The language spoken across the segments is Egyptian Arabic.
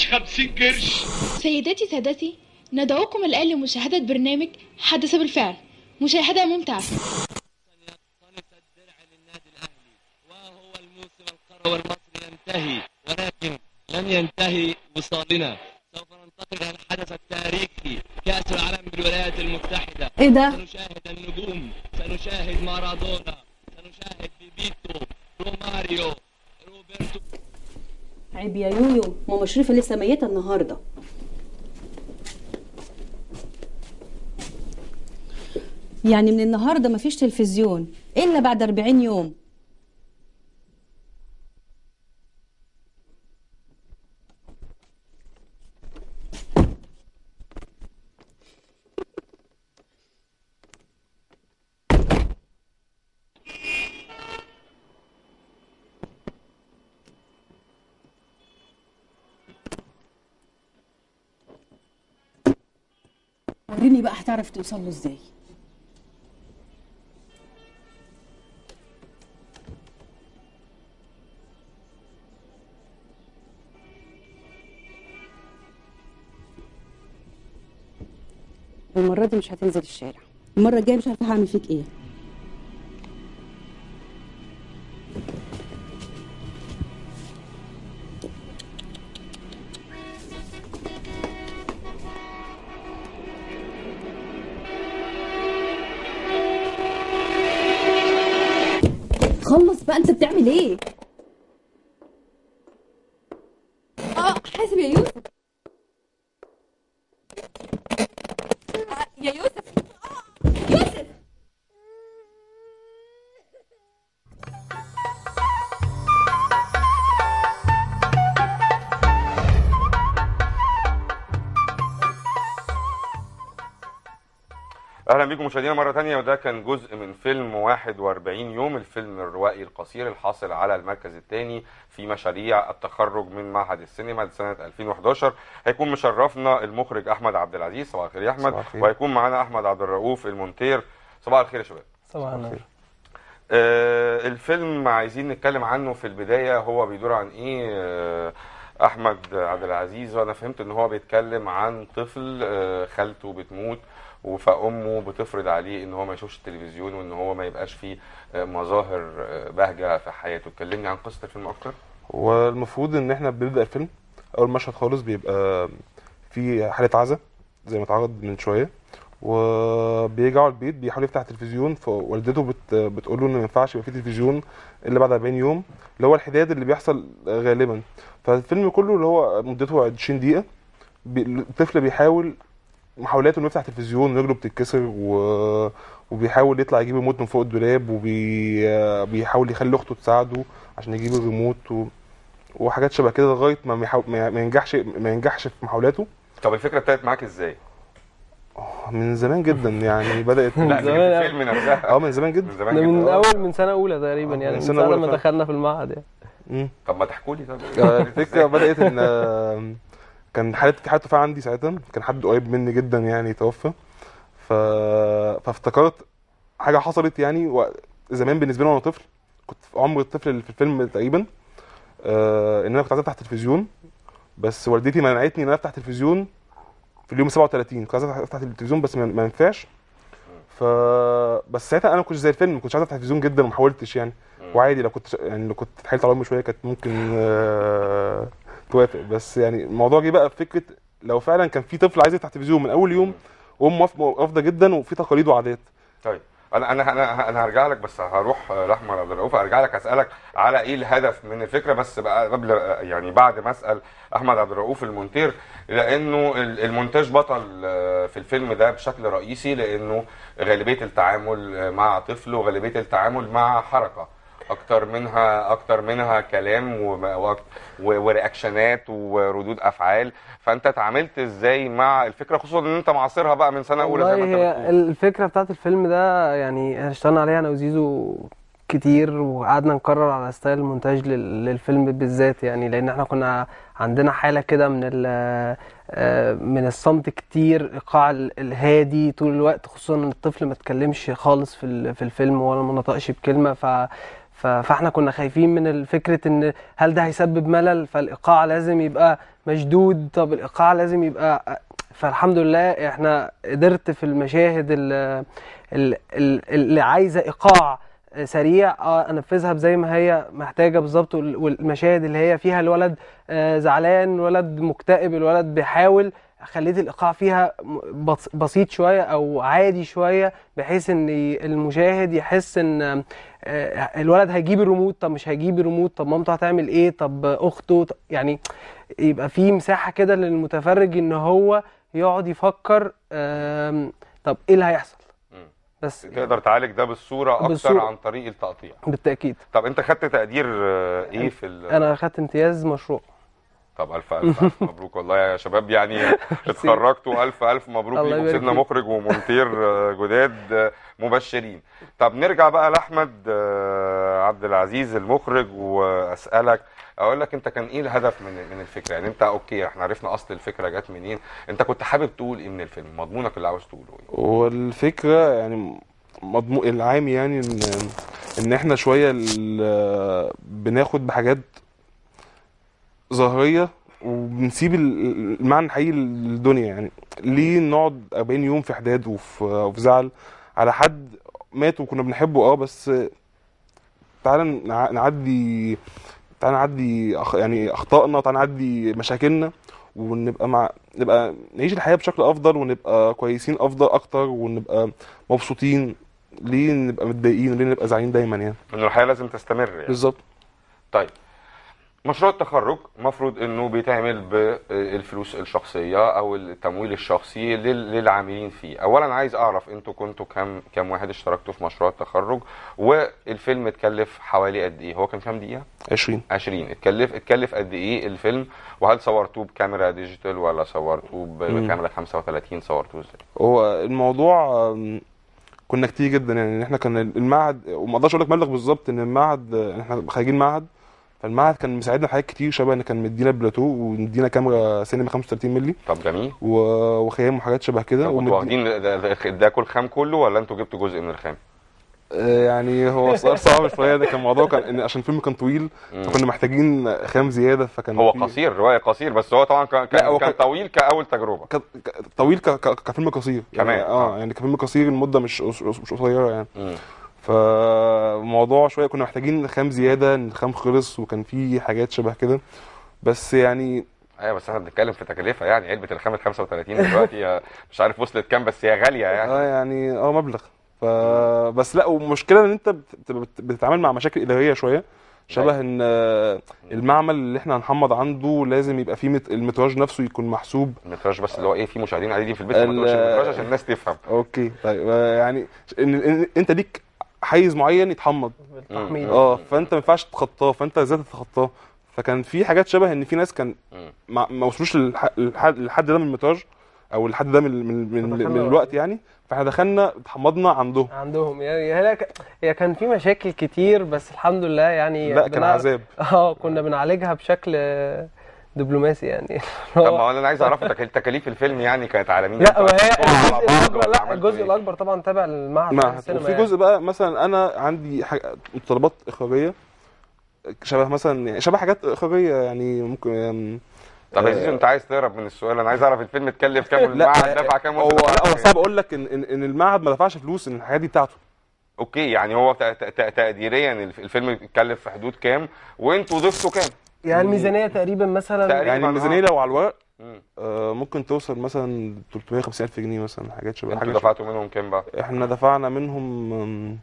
مفيش خمسين قرش سيداتي سادتي ندعوكم الآن لمشاهدة برنامج حدث بالفعل مشاهدة ممتعة يقتنص الدرع للنادي الاهلي وهو الموسم القروي المصري ينتهي ولكن لن ينتهي وصالنا سوف ننتقل الى الحدث التاريخي كاس العالم بالولايات المتحده ايه ده سنشاهد النجوم سنشاهد مارادونا سنشاهد بيبيتو روماريو روبرتو عيب يا يويو ماما شريفه لسه ميته النهارده يعني من النهارده مفيش تلفزيون الا بعد 40 يوم وريني بقى هتعرف توصل له ازاي المرة دي مش هتنزل الشارع المرة الجاية مش عارفة هعمل فيك ايه خلص بقى انت بتعمل ايه اه حاسب يا يوسف يا يوسف يوسف اهلا بكم مشاهدينا مره تانية وده كان جزء من فيلم 41 يوم الفيلم الروائي القصير الحاصل على المركز الثاني في مشاريع التخرج من معهد السينما لسنه 2011 هيكون مشرفنا المخرج احمد عبد العزيز صباح الخير يا احمد صباح الخير. وهيكون معانا احمد عبد الرؤوف المونتير صباح الخير يا شباب صباح الخير آه الفيلم عايزين نتكلم عنه في البدايه هو بيدور عن ايه آه احمد عبد العزيز وانا فهمت ان هو بيتكلم عن طفل آه خالته بتموت فامه بتفرض عليه ان هو ما يشوفش التلفزيون وان هو ما يبقاش فيه آه، مظاهر آه، بهجه في حياته كلمني عن قصه الفيلم اكتر والمفروض ان احنا بنبدا الفيلم اول مشهد خالص بيبقى في حاله عزا زي ما اتعرض من شويه وبيرجعوا البيت بيحاول يفتح التلفزيون فوالدته بت... بتقول له ان ما ينفعش يبقى في تلفزيون الا بعد 40 يوم اللي هو الحداد اللي بيحصل غالبا فالفيلم كله اللي هو مدته 20 دقيقه بي... الطفل بيحاول محاولاته انه يفتح تلفزيون رجله بتتكسر و... وبيحاول يطلع يجيب ريموت من فوق الدولاب وبيحاول يخلي اخته تساعده عشان يجيب الريموت و... وحاجات شبه كده لغايه ما بيحاول ما ما ينجحش ما ينجحش في محاولاته طب الفكره ابتدت معاك ازاي؟ من زمان جدا يعني بدات لا زمان فكره أوي. الفيلم نفسها اه من زمان من جدا زمان ده من جدا اول من سنه اولى تقريبا آه، يعني من من سنة سنه أولى لما فعلا. دخلنا في المعهد يعني مم. طب ما تحكوا لي طب آه، الفكره بدات ان آه، كان حاله في حاله وفاه عندي ساعتها كان حد قريب مني جدا يعني توفى ف... فافتكرت حاجه حصلت يعني و... زمان بالنسبه لي وانا طفل كنت في عمر الطفل اللي في الفيلم تقريبا آه ان انا كنت عايز افتح تلفزيون بس والدتي منعتني ان انا افتح تلفزيون في اليوم 37 كنت عايز افتح التلفزيون بس ما ما ينفعش ف بس ساعتها انا ما كنتش زي الفيلم ما كنتش عايز افتح تلفزيون جدا وما حاولتش يعني وعادي لو كنت يعني لو كنت اتحايلت على امي شويه كانت ممكن آه، توافق بس يعني الموضوع جه بقى في فكره لو فعلا كان في طفل عايز يفتح تلفزيون من اول يوم وامه واقفة- رافضه جدا وفي تقاليد وعادات طيب انا انا انا انا هرجع لك بس هروح لاحمد عبد الرؤوف هرجع لك اسالك على ايه الهدف من الفكره بس بقى قبل يعني بعد ما اسال احمد عبد الرؤوف المونتير لانه ال- المونتاج بطل آه، في الفيلم ده بشكل رئيسي لانه غالبيه التعامل آه، مع طفل وغالبيه التعامل مع حركه اكتر منها اكتر منها كلام وم- وأك- و- ورياكشنات وردود افعال فانت اتعاملت ازاي مع الفكره خصوصا ان انت معاصرها بقى من سنه اولى زي ما والله انت هي بتقول الفكره بتاعت الفيلم ده يعني اشتغلنا عليها انا وزيزو كتير وقعدنا نكرر على ستايل المونتاج لل- للفيلم بالذات يعني لان احنا كنا عندنا حاله كده من ال- آه، من الصمت كتير ايقاع ال- الهادي طول الوقت خصوصا ان الطفل ما اتكلمش خالص في ال- في الفيلم ولا ما نطقش بكلمه ف ف- فاحنا كنا خايفين من فكره ان هل ده هيسبب ملل فالايقاع لازم يبقى مشدود طب الايقاع لازم يبقى فالحمد لله احنا قدرت في المشاهد ال- ال- ال- اللي عايزه ايقاع سريع اه انفذها زي ما هي محتاجه بالظبط وال- والمشاهد اللي هي فيها الولد آه، زعلان الولد مكتئب الولد بيحاول خليت الايقاع فيها م- بس- بسيط شويه او عادي شويه بحيث ان المشاهد يحس ان آه، الولد هيجيب الريموت طب مش هيجيب الريموت طب مامته هتعمل ايه طب اخته طب يعني يبقى في مساحه كده للمتفرج ان هو يقعد يفكر آم، طب ايه اللي هيحصل مم. بس تقدر تعالج ده بالصوره اكتر بالصورة. عن طريق التقطيع بالتاكيد طب انت خدت تقدير آه، ايه في ال... انا اخدت امتياز مشروع طب الف الف الف مبروك والله يا شباب يعني اتخرجتوا الف الف مبروك الله ليكم يبارك سيبنا فيك. مخرج ومونتير آه، جداد آه، مبشرين طب نرجع بقى لاحمد آه، عبد العزيز المخرج واسالك اقول لك انت كان ايه الهدف من من الفكره يعني انت اوكي احنا عرفنا اصل الفكره جت منين انت كنت حابب تقول ايه من الفيلم مضمونك اللي عاوز تقوله ايه والفكرة يعني مضمون العام يعني ان ان احنا شوية ال- بناخد بحاجات ظاهرية وبنسيب ال- المعنى الحقيقي للدنيا يعني ليه نقعد 40 يوم في حداد وفي وفي زعل على حد مات وكنا بنحبه اه بس تعالى نع- نعدي تعالى نعدي أخ... يعني اخطائنا تعالى نعدي مشاكلنا ونبقى مع نبقى نعيش الحياة بشكل افضل ونبقى كويسين افضل اكتر ونبقى مبسوطين ليه نبقى متضايقين ليه نبقى زعلانين دايما يعني انه الحياه لازم تستمر يعني بالظبط طيب مشروع التخرج المفروض انه بيتعمل بالفلوس الشخصيه او التمويل الشخصي لل- للعاملين فيه اولا عايز اعرف انتوا كنتوا كام كام واحد اشتركتوا في مشروع التخرج والفيلم اتكلف حوالي قد ايه هو كان كام دقيقه 20 20 اتكلف اتكلف قد ايه الفيلم وهل صورتوه بكاميرا ديجيتال ولا صورتوه ب- مم. بكاميرا 35 صورتوه ازاي هو الموضوع آم، كنا كتير جدا يعني احنا كان المعهد وما اقدرش اقول لك مبلغ بالظبط ان المعهد آه، احنا خارجين معهد فالمعهد كان مساعدنا في حاجات كتير شبه ان كان مدينا بلاتو ومدينا كاميرا سينما 35 مللي طب جميل و- وخيام وحاجات شبه كده طب ومدي- كنتوا واخدين ده- ده ده- ده كل خام كله ولا انتوا جبتوا جزء من الخام آه، يعني هو سؤال صعب شويه ده كان الموضوع كان إن عشان الفيلم كان طويل مم. فكنا محتاجين خام زياده فكان هو في- قصير روايه قصير بس هو طبعا كان لا، كان, هو كان كان- طويل كاول تجربه ك- ك- طويل ك- ك- كفيلم قصير كمان، يعني اه آه. يعني كفيلم قصير المده مش قص- مش قصيره يعني مم. فموضوع شويه كنا محتاجين خام زياده إن الخام خلص وكان في حاجات شبه كده بس يعني ايوه بس احنا بنتكلم في تكلفه يعني علبه الخام ال 35 دلوقتي هي مش عارف وصلت كام بس هي غاليه يعني اه يعني اه مبلغ ف بس لا ومشكله ان انت بت- بت- بتتعامل مع مشاكل اداريه شويه شبه ان آه، المعمل اللي احنا هنحمض عنده لازم يبقى فيه مت- المتراج نفسه يكون محسوب المتراج بس اللي هو ايه في مشاهدين قاعدين في البيت فما ال- تقولش المتراج عشان الناس تفهم اوكي طيب آه، يعني إن, إن انت ليك حيز معين يتحمض بالتحميض اه فانت ما ينفعش تتخطاه فانت ازاي تتخطاه فكان في حاجات شبه ان في ناس كان مم. ما ما وصلوش للح- للح- للحد ده من المتراج او الحد ده من من من, فدخلنا من الوقت يعني فاحنا دخلنا اتحمضنا عندهم عندهم يعني هي ك- هي كان في مشاكل كتير بس الحمد لله يعني لا كان بنعرف- عذاب اه كنا بنعالجها بشكل آه، دبلوماسي يعني طب ما هو انا عايز اعرف تك- تكاليف الفيلم يعني كانت على مين لا ما هي انتوا الجزء على بعض الاكبر ولا لا عملتوا الجزء إيه؟ الاكبر طبعا تابع للمعهد بتاع معهد السينما وفي يعني. جزء بقى مثلا انا عندي حاجة متطلبات اخراجيه شبه مثلا يعني شبه حاجات اخراجيه يعني ممكن يعني طب يا آه، زيزو انت عايز تهرب من السؤال انا عايز اعرف الفيلم اتكلف كام لا والمعهد دفع كام هو وانت لا دفعت هو كام؟ صعب اقول لك ان ان إن المعهد ما دفعش فلوس ان الحاجات دي بتاعته اوكي يعني هو ت- ت- ت- تقديريا الف- الفيلم اتكلف في حدود كام وانتوا ضفتوا كام يعني الميزانيه تقريبا مثلا تقريباً. يعني آه. الميزانيه لو على الورق مم. آه، ممكن توصل مثلا 350 الف جنيه مثلا حاجات شبه انتوا حاجه شبه دفعتوا منهم كام بقى احنا دفعنا منهم آم،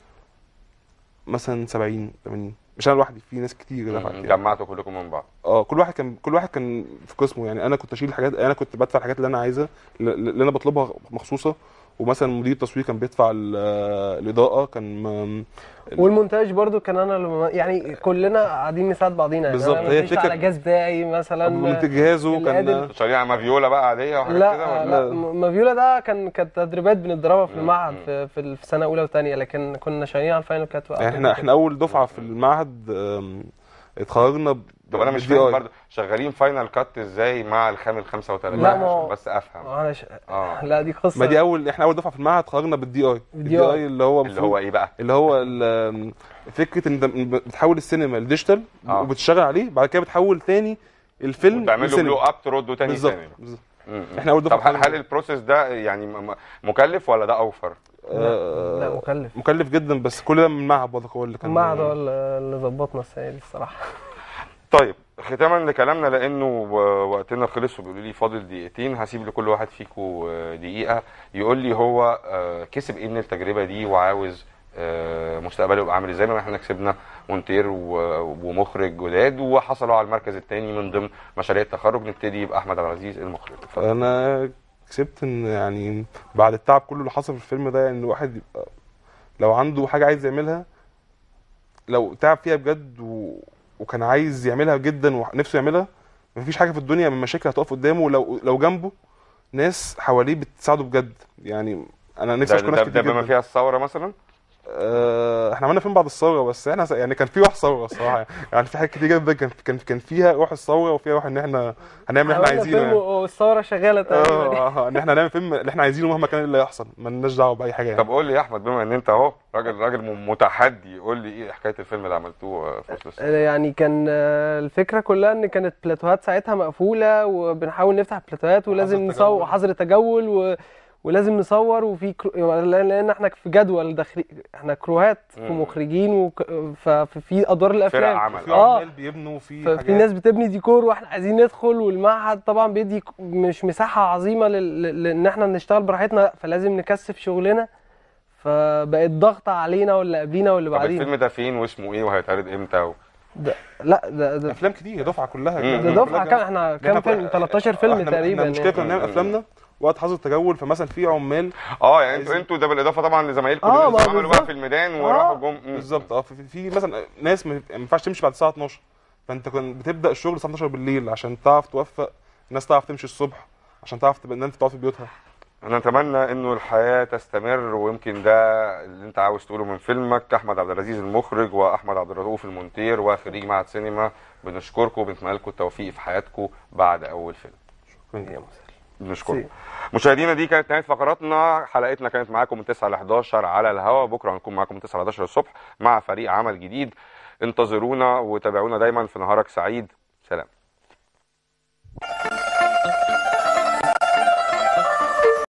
مثلا 70 80 مش انا لوحدي في ناس كتير دفعت مم. يعني. جمعتوا كلكم من بعض اه كل واحد كان كل واحد كان في قسمه يعني انا كنت اشيل الحاجات انا كنت بدفع الحاجات اللي انا عايزها اللي انا بطلبها مخصوصه ومثلا مدير التصوير كان بيدفع ال- الاضاءه كان م- والمونتاج برضو كان انا اللي يعني كلنا قاعدين نساعد بعضينا يعني بالظبط، انا هي مفيش فكرة- على جهاز بتاعي مثلا منتج جهازه اللي قادر- كان شريعه مافيولا بقى عاديه وحاجات كده لا ولا لا م- مافيولا ده كان كانت تدريبات بنتدربها في مم. المعهد مم. في في في سنه اولى وثانيه لكن كنا شغالين على الفاينل كات يعني احنا احنا اول دفعه في المعهد آم، اتخرجنا ب- طب انا مش بالدي فاهم آي. برضه شغالين فاينل كات ازاي مع الخام ال 35 لا، ما هو- عشان بس افهم انا ش... اه لا دي قصه ما دي اول احنا اول دفعه في المعهد خرجنا بالدي اي بالدي الدي آي. اي اللي هو اللي هو ايه بقى اللي هو ال- فكره ان انت بتحول السينما لديجيتال آه. وبتشتغل عليه بعد كده بتحول تاني الفيلم تعمل له للسينما. بلو اب ترده تاني بالظبط سينما بالظبط. مم. احنا اول طب دفعه هل هل البروسيس ده يعني م- م- مكلف ولا ده اوفر؟ آه، لا مكلف مكلف جدا بس كل ده من المعهد برضه هو اللي كان المعهد هو اللي اللي ظبطنا السنه دي الصراحه طيب ختاما لكلامنا لانه و- وقتنا خلص وبيقولوا لي فاضل دقيقتين هسيب لكل واحد فيكم آه، دقيقه يقول لي هو آه، كسب ايه من التجربه دي وعاوز آه، مستقبله يبقى عامل ازاي ما احنا كسبنا مونتير و- ومخرج جداد وحصلوا على المركز الثاني من ضمن مشاريع التخرج نبتدي باحمد عبد العزيز المخرج اتفضل. انا كسبت ان يعني بعد التعب كله اللي حصل في الفيلم ده ان الواحد يبقى لو عنده حاجه عايز يعملها لو تعب فيها بجد و... وكان عايز يعملها جدا ونفسه يعملها مفيش حاجه في الدنيا من مشاكل هتقف قدامه لو لو جنبه ناس حواليه بتساعده بجد يعني انا نفسي ده, اشكر ده, ناس ده كتير بما جدا فيها الثوره مثلا آه، احنا عملنا فيلم بعد الثوره بس احنا س- يعني كان في روح ثوره الصراحه يعني في حاجات كتير جدا كان كان كان فيها روح الثوره وفيها روح ان احنا هنعمل اللي احنا عملنا عايزينه فيلم يعني. والثوره شغاله تقريبا اه آه، ان احنا هنعمل فيلم اللي احنا عايزينه مهما كان اللي هيحصل مالناش دعوه باي حاجه يعني طب قول لي يا احمد بما ان انت اهو راجل راجل م- متحدي قول لي ايه حكايه الفيلم اللي عملتوه آه، في وسط السنة؟ يعني كان آه، الفكره كلها ان كانت بلاتوهات ساعتها مقفوله وبنحاول نفتح بلاتوهات ولازم حظر نصور تجول. حظر تجول و... ولازم نصور وفي كرو... لان لأن احنا في جدول داخلي احنا كروهات مم. ومخرجين وك... ففي ادوار فرق الافلام عمل في آه. عمال بيبنوا في ففي حاجات ناس بتبني ديكور واحنا عايزين ندخل والمعهد طبعا بيدي ك- مش مساحه عظيمه لل- لل- لان احنا نشتغل براحتنا لا، فلازم نكثف شغلنا فبقت ضغطه علينا واللي قبلينا واللي طب بعدينا الفيلم ده فين واسمه ايه وهيتعرض امتى و... ده لا ده ده, افلام كتير دفعه كلها مم. ده كلها دفعه كلها كام احنا إحنا كام كنا- فيلم 13 فيلم احنا تقريبا احنا المشكله يعني. كنا بنعمل افلامنا وقت حظر التجول فمثلا في عمال اه يعني انتوا عايزين- انتوا ده بالاضافه طبعا لزمايلكم آه، اللي ما لسه عملوا بقى بالظبط. في الميدان آه. وراحوا جم مم. بالظبط اه في, في مثلا ناس ما ما ينفعش تمشي بعد الساعه 12 فانت كنت بتبدا الشغل الساعه 12 بالليل عشان تعرف توفق الناس تعرف تمشي الصبح عشان تعرف تبقى الناس تقعد في بيوتها انا اتمنى انه الحياه تستمر ويمكن ده اللي انت عاوز تقوله من فيلمك احمد عبد العزيز المخرج واحمد عبد الرؤوف المونتير وخريج معهد سينما بنشكركم وبنتمنى لكم التوفيق في حياتكم بعد اول فيلم شكرا بنشكركم مشاهدينا دي كانت نهايه فقراتنا حلقتنا كانت معاكم من 9 ل 11 على الهوا بكره هنكون معاكم من 9 ل 11 الصبح مع فريق عمل جديد انتظرونا وتابعونا دايما في نهارك سعيد